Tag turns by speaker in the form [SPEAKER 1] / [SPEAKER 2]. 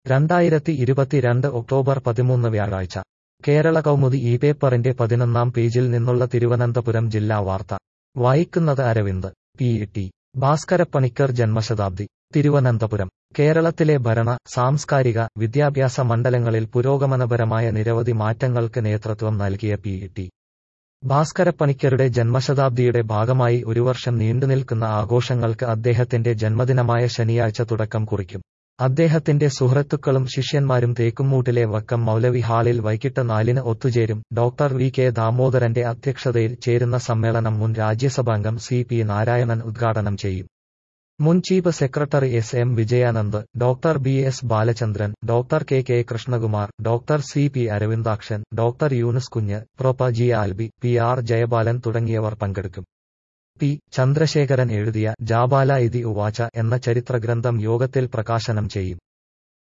[SPEAKER 1] രണ്ടായിരത്തി ഇരുപത്തിരണ്ട് ഒക്ടോബർ പതിമൂന്ന് വ്യാഴാഴ്ച കേരള കൗമുദി ഈ പേപ്പറിന്റെ പതിനൊന്നാം പേജിൽ നിന്നുള്ള തിരുവനന്തപുരം ജില്ലാ വാർത്ത വായിക്കുന്നത് അരവിന്ദ് പി ടി ഭാസ്കരപ്പണിക്കർ ജന്മശതാബ്ദി തിരുവനന്തപുരം കേരളത്തിലെ ഭരണ സാംസ്കാരിക വിദ്യാഭ്യാസ മണ്ഡലങ്ങളിൽ പുരോഗമനപരമായ നിരവധി മാറ്റങ്ങൾക്ക് നേതൃത്വം നൽകിയ പി ടി ഭാസ്കരപ്പണിക്കരുടെ ജന്മശതാബ്ദിയുടെ ഭാഗമായി ഒരു വർഷം നീണ്ടുനിൽക്കുന്ന ആഘോഷങ്ങൾക്ക് അദ്ദേഹത്തിന്റെ ജന്മദിനമായ ശനിയാഴ്ച തുടക്കം കുറിക്കും അദ്ദേഹത്തിന്റെ സുഹൃത്തുക്കളും ശിഷ്യന്മാരും തേക്കുംമൂട്ടിലെ വക്കം മൗലവി ഹാളിൽ വൈകിട്ട് നാലിന് ഒത്തുചേരും ഡോക്ടർ വി കെ ദാമോദരന്റെ അധ്യക്ഷതയിൽ ചേരുന്ന സമ്മേളനം മുൻ രാജ്യസഭാംഗം സി പി നാരായണൻ ഉദ്ഘാടനം ചെയ്യും മുൻ chief secretary S M Vijayanand doctor B S Balachandran doctor K K Krishnakumar doctor C P Aravindakshan doctor Yunus Kunju പ്രൊപ്പ G Albi P R Jayabalan തുടങ്ങിയവർ പങ്കെടുക്കും പി ചന്ദ്രശേഖരൻ എഴുതിയ ജാബാല ഇതി ഉവാച എന്ന ചരിത്രഗ്രന്ഥം യോഗത്തിൽ പ്രകാശനം ചെയ്യും